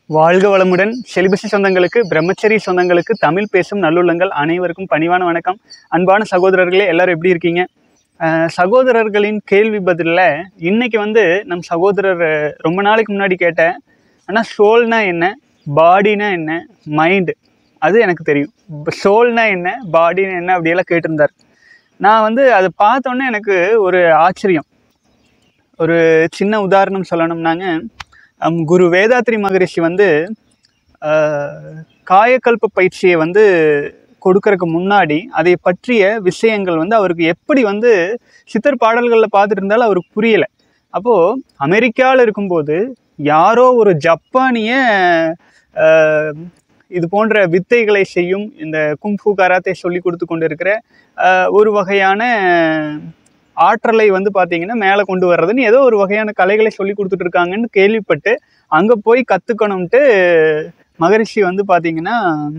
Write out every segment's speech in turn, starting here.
வாழ்க வளமுடன் செலிபசி சொந்தங்களுக்கு பிரம்மச்சரி சொந்தங்களுக்கு தமிழ் பேசும் நல்லுள்ளங்கள் அனைவருக்கும் பணிவான வணக்கம் அன்பான சகோதரர்களே எல்லாரும் எப்படி இருக்கீங்க அஹ் சகோதரர்களின் கேள்வி பதிலில் இன்னைக்கு வந்து நம் சகோதரர் அஹ், ரொம்ப நாளைக்கு முன்னாடி கேட்டேன் ஆனால் சோல்னா என்ன பாடினா என்ன மைண்டு அது எனக்கு தெரியும் சோல்னா என்ன பாடினா என்ன அப்படியெல்லாம் கேட்டிருந்தார் நான் வந்து அதை பார்த்தோன்னே எனக்கு ஒரு ஆச்சரியம் ஒரு சின்ன உதாரணம் சொல்லணும்னாங்க ஹம், குரு வேதாத்ரி மகரிஷி வந்து ஆஹ், காயக்கல்ப பயிற்சியை வந்து கொடுக்கறதுக்கு முன்னாடி அதை பற்றிய விஷயங்கள் வந்து அவருக்கு எப்படி வந்து சித்தர் பாடல்களில் பார்த்துட்டு இருந்தாலும் அவருக்கு புரியலை அப்போது அமெரிக்காவில் இருக்கும்போது யாரோ ஒரு ஜப்பானிய ஆஹ், இது போன்ற வித்தைகளை செய்யும் இந்த குங்ஃபு கராத்தே சொல்லி கொடுத்து கொண்டு இருக்கிற ஆஹ், ஒரு வகையான ஆற்றலை வந்து பார்த்தீங்கன்னா மேலே கொண்டு வர்றதுன்னு ஏதோ ஒரு வகையான கலைகளை சொல்லி கொடுத்துட்டு இருக்காங்கன்னு கேள்விப்பட்டு அங்கே போய் கற்றுக்கணும்ட்டு மகரிஷி வந்து பார்த்தீங்கன்னா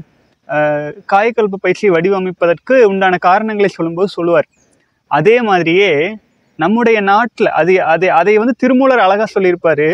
ஆஹ், காயக்கல்ப பயிற்சியை வடிவமைப்பதற்கு உண்டான காரணங்களை சொல்லும்போது சொல்லுவார் அதே மாதிரியே நம்முடைய நாட்டில் அது அதை அதை வந்து திருமூலர் அழகாக சொல்லியிருப்பாரு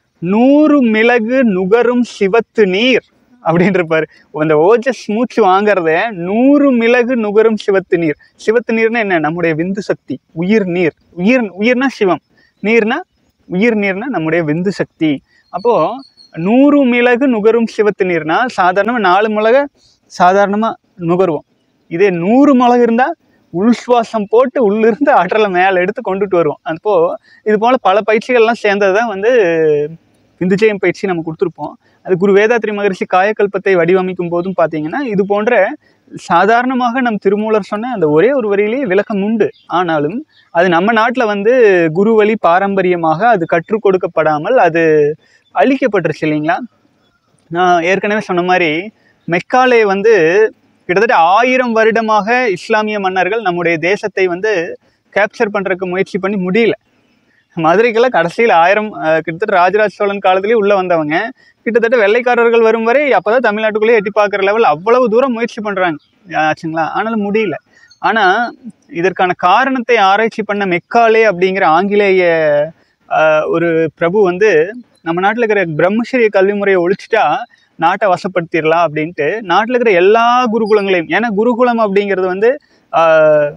நூறு மிளகு நுகரும் சிவத்து நீர் அப்படின்றப்பாரு அந்த ஓஜஸ் மூச்சு வாங்குறத நூறு மிளகு நுகரும் சிவத்து நீர் சிவத்து நீர்னா என்ன நம்முடைய விந்து சக்தி உயிர் நீர் உயிர் உயிர்னா சிவம் நீர்னா உயிர் நீர்னா நம்முடைய விந்து சக்தி அப்போ நூறு மிளகு நுகரும் சிவத்து நீர்னா சாதாரணமாக நாலு மிளகை சாதாரணமாக நுகருவோம் இதே நூறு மிளகு இருந்தால் உள் சுவாசம் போட்டு உள்ளிருந்து ஆற்றலை மேலே எடுத்து கொண்டுட்டு வருவோம் அப்போ இது போல பல பயிற்சிகள்லாம் சேர்ந்தது தான் வந்து விந்துஜெயம் பயிற்சி நம்ம கொடுத்துருப்போம் அது குரு வேதாத்ரி மகரிஷி காயக்கல்பத்தை வடிவமைக்கும் போதும் பார்த்தீங்கன்னா இது போன்ற சாதாரணமாக நம் திருமூலர் சொன்ன அந்த ஒரே ஒரு வரியிலேயே விளக்கம் உண்டு ஆனாலும் அது நம்ம நாட்டில் வந்து குரு வழி பாரம்பரியமாக அது கற்றுக் கொடுக்கப்படாமல் அது அழிக்கப்பட்டுருச்சு இல்லைங்களா நான் ஏற்கனவே சொன்ன மாதிரி மெக்காலே வந்து கிட்டத்தட்ட ஆயிரம் வருடமாக இஸ்லாமிய மன்னர்கள் நம்முடைய தேசத்தை வந்து கேப்சர் பண்ணுறதுக்கு முயற்சி பண்ணி முடியல மதுரைக்கெல்லாம் கடைசியில் ஆயிரம் அஹ், கிட்டத்தட்ட ராஜராஜ சோழன் காலத்திலேயே உள்ளே வந்தவங்க கிட்டத்தட்ட வெள்ளைக்காரர்கள் வரும் வரை அப்போ தான் தமிழ்நாட்டுக்குள்ளேயே எட்டி பார்க்குற லெவல் அவ்வளவு தூரம் முயற்சி பண்ணுறாங்க ஆச்சுங்களா ஆனாலும் முடியல ஆனால் இதற்கான காரணத்தை ஆராய்ச்சி பண்ண மெக்காலே அப்படிங்கிற ஆங்கிலேய அஹ், ஒரு பிரபு வந்து நம்ம நாட்டில் இருக்கிற பிரம்மச்சரிய கல்வி முறையை ஒழிச்சிட்டா நாட்டை வசப்படுத்திடலாம் அப்படின்ட்டு நாட்டில் இருக்கிற எல்லா குருகுலங்களையும் ஏன்னா குருகுலம் அப்படிங்கிறது வந்து ஆஹ்,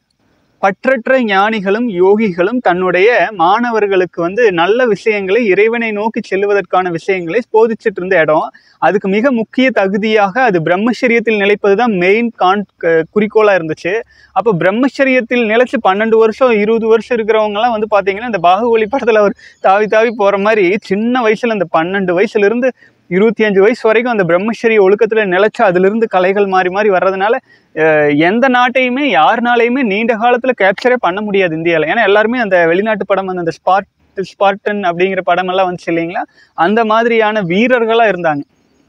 பற்றற்ற ஞானிகளும் யோகிகளும் தன்னுடைய மாணவர்களுக்கு வந்து நல்ல விஷயங்களை இறைவனை நோக்கி செல்வதற்கான விஷயங்களை போதிச்சிட்டு இருந்த இடம் அதுக்கு மிக முக்கிய தகுதியாக அது பிரம்மச்சரியத்தில் நிலைப்பது தான் மெயின் கான் க- குறிக்கோளா இருந்துச்சு அப்போ பிரம்மச்சரியத்தில் நிலைச்சு பன்னெண்டு வருஷம் இருபது வருஷம் இருக்கிறவங்கலாம் வந்து பார்த்தீங்கன்னா இந்த பாகுபலி படத்தில் அவர் தாவி தாவி போகிற மாதிரி சின்ன வயசில் அந்த பன்னெண்டு வயசுலேருந்து இருபத்தி அஞ்சு வயசு வரைக்கும் அந்த பிரம்மச்சரிய ஒழுக்கத்தில் நிலைச்சு அதிலிருந்து கலைகள் மாறி மாறி வர்றதுனால அஹ், எந்த நாட்டையுமே யாருனாலையுமே நீண்ட காலத்தில் கேப்சரே பண்ண முடியாது இந்தியாவில் ஏன்னா எல்லாருமே அந்த வெளிநாட்டு படம் அந்த ஸ்பார்ட் ஸ்பார்டன் அப்படிங்கிற படமெல்லாம் வந்துச்சு இல்லைங்களா அந்த மாதிரியான வீரர்களாக இருந்தாங்க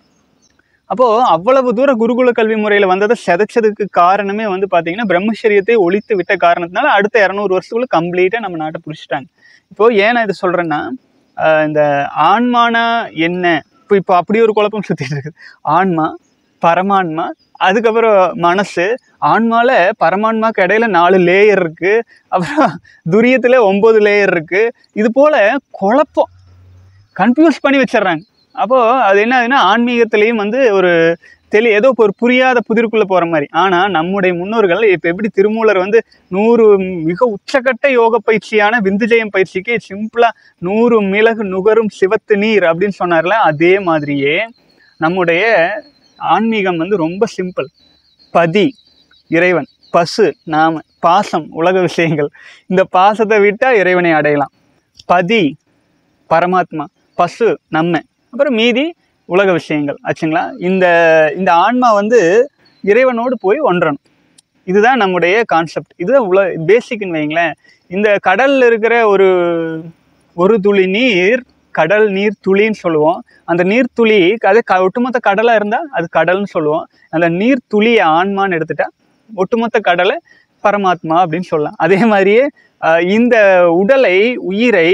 அப்போது அவ்வளவு தூர குருகுல கல்வி முறையில் வந்ததை செதைச்சதுக்கு காரணமே வந்து பார்த்தீங்கன்னா பிரம்மச்சரியத்தை ஒழித்து விட்ட காரணத்தினால அடுத்த இரநூறு வருஷத்துக்குள்ள கம்ப்ளீட்டாக நம்ம நாட்டை பிடிச்சிட்டாங்க இப்போது ஏன் நான் இதை சொல்கிறேன்னா இந்த ஆன்மானா என்ன இப்போ இப்போ அப்படி ஒரு குழப்பம் சுற்றிட்டு இருக்குது ஆன்மா பரமான்மா அதுக்கப்புறம் மனசு ஆன்மால பரமான்மாக்கு இடையில நாலு லேயர் இருக்கு அப்புறம் துரியத்தில் ஒம்பது லேயர் இருக்கு இது போல குழப்பம் கன்ஃபியூஸ் பண்ணி வச்சிடுறாங்க அப்போது அது என்ன ஆகுதுன்னா ஆன்மீகத்திலையும் வந்து ஒரு தெளி ஏதோ இப்போ ஒரு புரியாத புதிருக்குள்ளே போகிற மாதிரி ஆனால் நம்முடைய முன்னோர்கள் இப்போ எப்படி திருமூலர் வந்து நூறு மிக உச்சக்கட்ட யோக பயிற்சியான விந்துஜெயம் பயிற்சிக்கு சிம்பிளாக நூறு மிளகு நுகரும் சிவத்து நீர் அப்படின்னு சொன்னார்ல அதே மாதிரியே நம்முடைய ஆன்மீகம் வந்து ரொம்ப சிம்பிள் பதி இறைவன் பசு நாம பாசம் உலக விஷயங்கள் இந்த பாசத்தை விட்டால் இறைவனை அடையலாம் பதி பரமாத்மா பசு நம்ம அப்புறம் மீதி உலக விஷயங்கள் ஆச்சுங்களா இந்த இந்த ஆன்மா வந்து இறைவனோடு போய் ஒன்றணும் இதுதான் நம்முடைய கான்செப்ட் இதுதான் உல பேசிக்னு வைங்களேன் இந்த கடல்ல இருக்கிற ஒரு ஒரு துளி நீர் கடல் நீர் துளின்னு சொல்லுவோம் அந்த நீர் துளி அது க ஒட்டுமொத்த கடலாக இருந்தால் அது கடல்னு சொல்லுவோம் அந்த நீர் துளியை ஆன்மான்னு எடுத்துட்டா ஒட்டுமொத்த கடலை பரமாத்மா அப்படின்னு சொல்லலாம் அதே மாதிரியே ஆஹ், இந்த உடலை உயிரை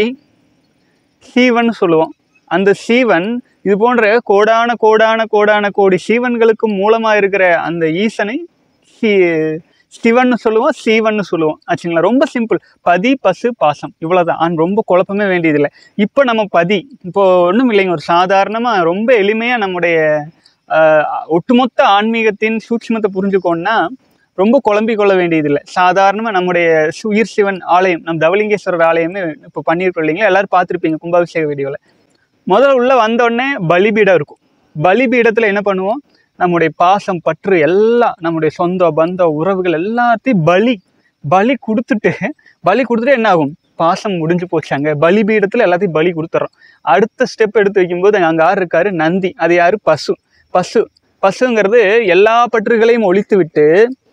சீவன் சொல்லுவோம் அந்த சீவன் இது போன்ற கோடான கோடான கோடான கோடி சீவன்களுக்கு மூலமாக இருக்கிற அந்த ஈசனை சீ சிவன்னு சொல்லுவோம் சீவன்னு சொல்லுவோம் ஆச்சுங்களா ரொம்ப சிம்பிள் பதி பசு பாசம் இவ்வளோதான் ஆன் ரொம்ப குழப்பமே வேண்டியதில்லை இப்போ நம்ம பதி இப்போ ஒன்றும் இல்லைங்க ஒரு சாதாரணமாக ரொம்ப எளிமையாக நம்முடைய ஆஹ், ஒட்டுமொத்த ஆன்மீகத்தின் சூட்சுமத்தை புரிஞ்சுக்கோன்னா ரொம்ப குழம்பிக் கொள்ள வேண்டியதில்லை சாதாரணமாக நம்முடைய சு- உயிர் சிவன் ஆலயம் நம்ம தவலிங்கேஸ்வரர் ஆலயமே இப்போ பண்ணியிருக்கோம் இல்லைங்களா எல்லாரும் பார்த்துருப்பீங்க கும்பாபிஷேக வீடியோவில் முதல்ல உள்ளே வந்தோடனே பலிபீடம் இருக்கும் பலிபீடத்தில் என்ன பண்ணுவோம் நம்முடைய பாசம் பற்று எல்லாம் நம்முடைய சொந்த பந்த உறவுகள் எல்லாத்தையும் பலி பலி கொடுத்துட்டு பலி கொடுத்துட்டு என்ன ஆகும் பாசம் முடிஞ்சு போச்சு அங்கே பலிபீடத்தில் எல்லாத்தையும் பலி கொடுத்துட்றோம் அடுத்த ஸ்டெப் எடுத்து வைக்கும்போது அங்கே யார் இருக்காரு நந்தி அது யாரு பசு பசு பசுங்கிறது எல்லா பற்றுகளையும் ஒழித்து விட்டு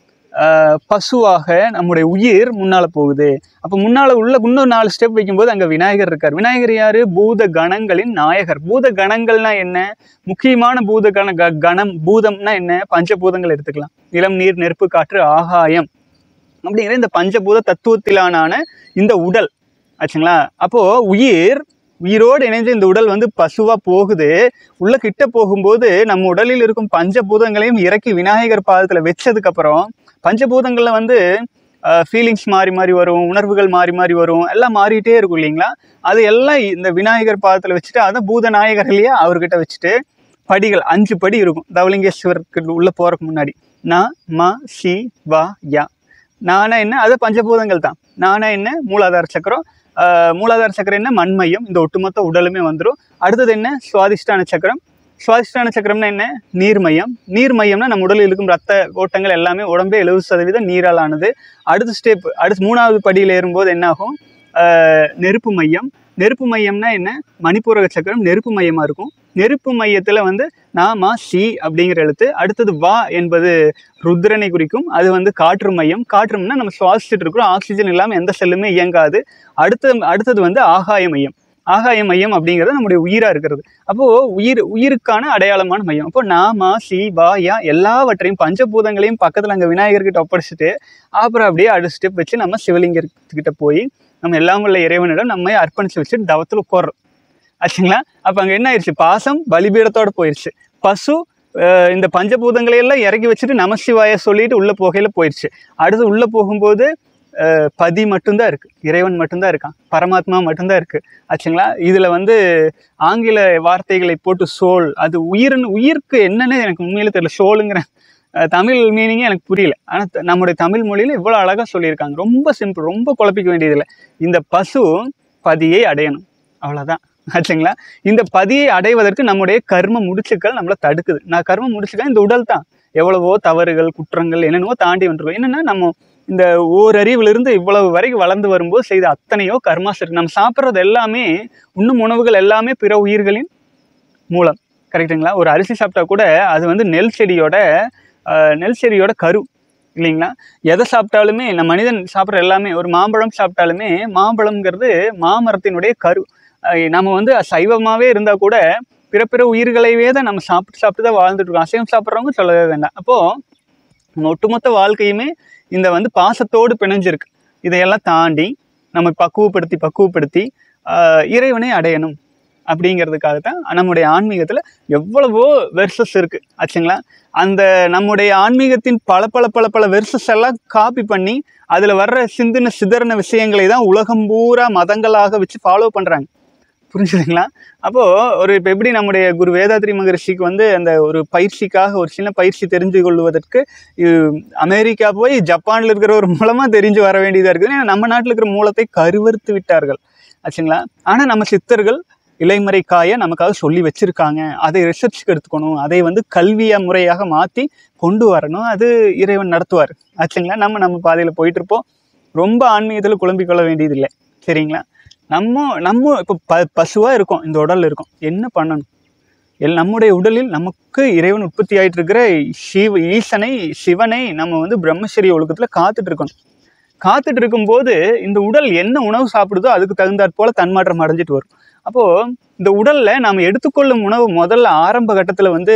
ஆஹ், பசுவாக நம்முடைய உயிர் முன்னால போகுது அப்போ முன்னால உள்ள இன்னும் நாலு ஸ்டெப் வைக்கும்போது அங்கே விநாயகர் இருக்கார் விநாயகர் யாரு பூத கணங்களின் நாயகர் பூத கணங்கள்னா என்ன முக்கியமான பூத கண க- கணம் பூதம்னா என்ன பஞ்சபூதங்கள் எடுத்துக்கலாம் நிலம் நீர் நெருப்பு காற்று ஆகாயம் அப்படிங்கிற இந்த பஞ்சபூத தத்துவத்திலான இந்த உடல் ஆச்சுங்களா அப்போ உயிர் உயிரோடு இணைஞ்ச இந்த உடல் வந்து பசுவா போகுது உள்ள கிட்ட போகும்போது நம்ம உடலில் இருக்கும் பஞ்சபூதங்களையும் இறக்கி விநாயகர் பாதத்துல வச்சதுக்கு அப்புறம் பஞ்சபூதங்கள்ல வந்து ஃபீலிங்ஸ் மாறி மாறி வரும் உணர்வுகள் மாறி மாறி வரும் எல்லாம் மாறிட்டே இருக்கும் இல்லைங்களா அது எல்லாம் இந்த விநாயகர் பாதத்துல வச்சுட்டு அதை பூத நாயகர் இல்லையா அவர்கிட்ட வச்சுட்டு படிகள் அஞ்சு படி இருக்கும் தவலிங்கேஸ்வருக்கு உள்ள போறதுக்கு முன்னாடி ந ம சி வா யா நானா என்ன அது பஞ்சபூதங்கள் தான் நானா என்ன மூலாதார சக்கரம் ஆஹ் மூலாதார சக்கரம் என்ன மண்மையம் இந்த ஒட்டுமொத்த உடலுமே வந்துடும் அடுத்தது என்ன சுவாதிஷ்டான சக்கரம் சுவாதிஷ்டான சக்கரம்னா என்ன நீர்மயம் நீர்மயம்னா நம்ம உடலில் இருக்கும் ரத்த ஓட்டங்கள் எல்லாமே உடம்பே எழுபது சதவீதம் நீரால் ஆனது அடுத்த ஸ்டெப் அடுத்து மூணாவது படியில் ஏறும்போது என்ன ஆகும் ஆஹ் நெருப்பு மையம் நெருப்பு மையம்னா என்ன மணிப்பூரக சக்கரம் நெருப்பு மையமாக இருக்கும் நெருப்பு மையத்தில் வந்து நாமா சி அப்படிங்கிற எழுத்து அடுத்தது வா என்பது ருத்ரனை குறிக்கும் அது வந்து காற்று மையம் காற்றும்னா நம்ம சுவாசிச்சுட்டு இருக்கிறோம் ஆக்சிஜன் இல்லாமல் எந்த செல்லுமே இயங்காது அடுத்த அடுத்தது வந்து ஆகாய மையம் ஆகாய மையம் அப்படிங்கிறது நம்முடைய உயிராக இருக்கிறது அப்போது உயிர் உயிருக்கான அடையாளமான மையம் அப்போ நாமா சி வா யா எல்லாவற்றையும் பஞ்சபூதங்களையும் பக்கத்தில் அங்கே விநாயகர்கிட்ட ஒப்படைச்சிட்டு அப்புறம் அப்படியே அடுத்த ஸ்டெப் வச்சு நம்ம சிவலிங்கர்கிட்ட போய் நம்ம எல்லாம் உள்ள இறைவனிடம் நம்ம அர்ப்பணிச்சு வச்சுட்டு தவத்தில் உட்கார்றோம் ஆச்சுங்களா அப்போ அங்கே என்ன ஆயிடுச்சு பாசம் பலிபீடத்தோட போயிடுச்சு பசு அஹ், இந்த பஞ்சபூதங்களை எல்லாம் இறக்கி வச்சுட்டு நமசிவாய சொல்லிட்டு உள்ள போகையில போயிடுச்சு அடுத்து உள்ள போகும்போது அஹ், பதி மட்டும்தான் இருக்கு இறைவன் மட்டும்தான் இருக்கான் பரமாத்மா மட்டும்தான் இருக்கு ஆச்சுங்களா இதுல வந்து ஆங்கில வார்த்தைகளை போட்டு சோல் அது உயிர்னு உயிருக்கு என்னன்னு எனக்கு உண்மையில தெரியல சோலுங்கிற அஹ், தமிழ் மீனிங்கே எனக்கு புரியல ஆனால் நம்முடைய தமிழ் மொழியில இவ்வளோ அழகாக சொல்லியிருக்காங்க ரொம்ப சிம்பிள் ரொம்ப குழப்பிக்க வேண்டியதில்லை இந்த பசு பதியை அடையணும் அவ்வளோதான் ஆச்சுங்களா இந்த பதியை அடைவதற்கு நம்முடைய கர்ம முடிச்சுக்கள் நம்மளை தடுக்குது நான் கர்ம முடிச்சுக்கள் இந்த உடல் தான் எவ்வளவோ தவறுகள் குற்றங்கள் என்னென்னவோ தாண்டி வந்துருக்கோம் என்னன்னா நம்ம இந்த ஓரறிவிலிருந்து இவ்வளவு வரைக்கும் வளர்ந்து வரும்போது செய்த அத்தனையோ கர்மாஸ் இருக்கு நம்ம சாப்பிட்றது எல்லாமே உண்ணும் உணவுகள் எல்லாமே பிற உயிர்களின் மூலம் கரெக்டுங்களா ஒரு அரிசி சாப்பிட்டா கூட அது வந்து நெல் செடியோட ஆஹ், நெல் செடியோட கரு இல்லைங்களா எதை சாப்பிட்டாலுமே நம்ம மனிதன் சாப்பிட்ற எல்லாமே ஒரு மாம்பழம் சாப்பிட்டாலுமே மாம்பழம்ங்கிறது மாமரத்தினுடைய கரு ஆஹ், நம்ம வந்து சைவமாகவே இருந்தால் கூட பிற பிற உயிர்களைவே தான் நம்ம சாப்பிட்டு சாப்பிட்டு தான் வாழ்ந்துட்டு இருக்கோம் அசைவம் சாப்பிட்றவங்க சொல்லவே வேண்டாம் அப்போது நம்ம ஒட்டுமொத்த வாழ்க்கையுமே இந்த வந்து பாசத்தோடு பிணைஞ்சிருக்கு இதையெல்லாம் தாண்டி நம்ம பக்குவப்படுத்தி பக்குவப்படுத்தி ஆஹ், இறைவனை அடையணும் அப்படிங்கிறதுக்காக தான் நம்முடைய ஆன்மீகத்தில் எவ்வளவோ வெர்சஸ் இருக்குது ஆச்சுங்களா அந்த நம்முடைய ஆன்மீகத்தின் பல பல பல பல வெர்சஸ் எல்லாம் காப்பி பண்ணி அதில் வர்ற சிந்தின சிதறின விஷயங்களை தான் உலகம் பூரா மதங்களாக வச்சு ஃபாலோ பண்ணுறாங்க புரிஞ்சுதுங்களா அப்போது ஒரு இப்போ எப்படி நம்முடைய குரு வேதாத்ரி மகரிஷிக்கு வந்து அந்த ஒரு பயிற்சிக்காக ஒரு சின்ன பயிற்சி தெரிஞ்சு கொள்வதற்கு இ- அமெரிக்கா போய் ஜப்பானில் இருக்கிற ஒரு மூலமாக தெரிஞ்சு வர வேண்டியதாக இருக்குது ஏன்னா நம்ம நாட்டில் இருக்கிற மூலத்தை கருவறுத்து விட்டார்கள் ஆச்சுங்களா ஆனால் நம்ம சித்தர்கள் இலைமறை காய நமக்காக சொல்லி வச்சிருக்காங்க அதை ரிசர்ச்சுக்கு எடுத்துக்கணும் அதை வந்து கல்வியா முறையாக மாற்றி கொண்டு வரணும் அது இறைவன் நடத்துவார் ஆச்சுங்களா நம்ம நம்ம பாதையில் போயிட்டு இருப்போம் ரொம்ப ஆன்மீகத்தில் குழம்பிக் கொள்ள வேண்டியதில்லை சரிங்களா நம்ம நம்ம இப்போ ப பசுவாக இருக்கோம் இந்த உடலில் இருக்கோம் என்ன பண்ணணும் எல் நம்முடைய உடலில் நமக்கு இறைவன் உற்பத்தி ஆயிட்டு இருக்கிற சிவ ஈசனை சிவனை நம்ம வந்து பிரம்மச்சரிய ஒழுக்கத்தில் காத்துட்டு இருக்கணும் காத்துட்டு இருக்கும்போது இந்த உடல் என்ன உணவு சாப்பிடுதோ அதுக்கு தகுந்தாற் போல தன்மாற்றம் அடைஞ்சிட்டு வரும் அப்போது இந்த உடலில் நாம் எடுத்துக்கொள்ளும் உணவு முதல்ல ஆரம்ப கட்டத்தில் வந்து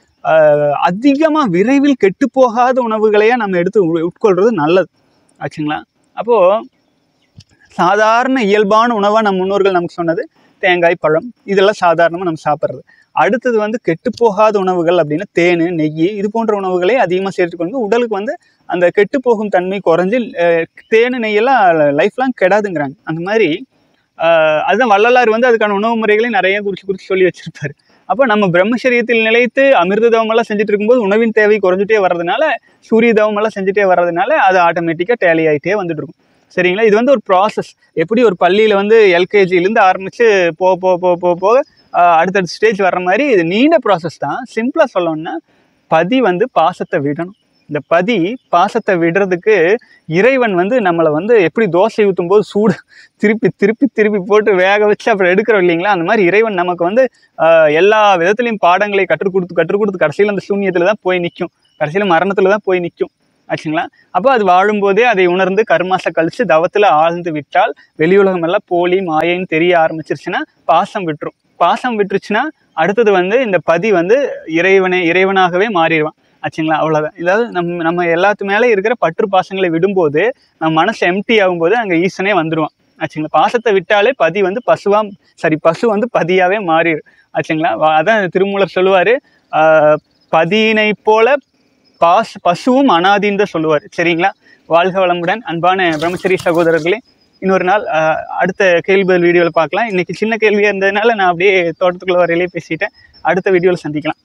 அதிகமாக விரைவில் கெட்டு போகாத உணவுகளையே நம்ம எடுத்து உ- உட்கொள்றது நல்லது ஆச்சுங்களா அப்போது சாதாரண இயல்பான உணவாக நம்ம முன்னோர்கள் நமக்கு சொன்னது தேங்காய் பழம் இதெல்லாம் சாதாரணமாக நம்ம சாப்பிட்றது அடுத்தது வந்து கெட்டுப்போகாத உணவுகள் அப்படின்னா தேன் நெய் இது போன்ற உணவுகளை அதிகமாக சேர்த்துக்கொண்டு உடலுக்கு வந்து அந்த கெட்டுப்போகும் தன்மை குறைஞ்சு அஹ், தேன் நெய்யெல்லாம் லைஃப் லாங் கெடாதுங்கிறாங்க அந்த மாதிரி ஆஹ், அதுதான் வள்ளலார் வந்து அதுக்கான உணவு முறைகளை நிறைய குறித்து குறித்து சொல்லி வச்சிருப்பாரு அப்போ நம்ம பிரம்மச்சரியத்தில் நிலைத்து அமிர்த தவமெல்லாம் செஞ்சுட்டு இருக்கும்போது உணவின் தேவை குறைஞ்சிட்டே வர்றதுனால சூரிய தவமெல்லாம் செஞ்சுட்டே வர்றதுனால அது ஆட்டோமேட்டிக்காக டேலி ஆகிட்டே வந்துட்டு இருக்கும் சரிங்களா இது வந்து ஒரு ப்ராசஸ் எப்படி ஒரு பள்ளியில் வந்து எல்கேஜிலேருந்து ஆரம்பித்து போக போக போக போக போக ஆஹ், அடுத்தடுத்த ஸ்டேஜ் வர்ற மாதிரி இது நீண்ட ப்ராசஸ் தான் சிம்பிளாக சொல்லணும்னா பதி வந்து பாசத்தை விடணும் இந்த பதி பாசத்தை விடுறதுக்கு இறைவன் வந்து நம்மளை வந்து எப்படி தோசை ஊற்றும் போது சூடு திருப்பி திருப்பி திருப்பி போட்டு வேக வச்சு அப்புறம் எடுக்கிறோம் இல்லைங்களா அந்த மாதிரி இறைவன் நமக்கு வந்து ஆஹ், எல்லா விதத்துலையும் பாடங்களை கற்றுக் கொடுத்து கற்றுக் கொடுத்து கடைசியில் அந்த சூன்யத்தில் தான் போய் நிற்கும் கடைசியில் மரணத்தில் தான் போய் நிற்கும் ஆச்சுங்களா அப்போ அது வாழும்போதே அதை உணர்ந்து கருமாசை கழித்து தவத்தில் ஆழ்ந்து விட்டால் வெளியுலகம் எல்லாம் போலி மாயைன்னு தெரிய ஆரம்பிச்சிருச்சுன்னா பாசம் விட்டுரும் பாசம் விட்டுருச்சுன்னா அடுத்தது வந்து இந்த பதி வந்து இறைவனே இறைவனாகவே மாறிடுவான் ஆச்சுங்களா அவ்வளோதான் இதாவது நம்ம நம்ம எல்லாத்து மேலே இருக்கிற பற்று பாசங்களை விடும்போது நம்ம மனசு எம்டி ஆகும்போது அங்கே ஈசனே வந்துடுவான் ஆச்சுங்களா பாசத்தை விட்டாலே பதி வந்து பசுவா சரி பசு வந்து பதியாவே மாறிடும் ஆச்சுங்களா வா- அதான் திருமூலர் சொல்லுவார் பதியினை போல பாஸ் பசுவும் அனாதின்னு தான் சொல்லுவார் சரிங்களா வாழ்க வளமுடன் அன்பான பிரம்மச்சரி சகோதரர்களே இன்னொரு நாள் ஆஹ், அடுத்த கேள்வி பதில் வீடியோவில் பார்க்கலாம் இன்னைக்கு சின்ன கேள்வியாக இருந்ததுனால நான் அப்படியே தோட்டத்துக்குள்ள வரையிலே பேசிட்டேன் அடுத்த வீடியோவில் சந்திக்கலாம்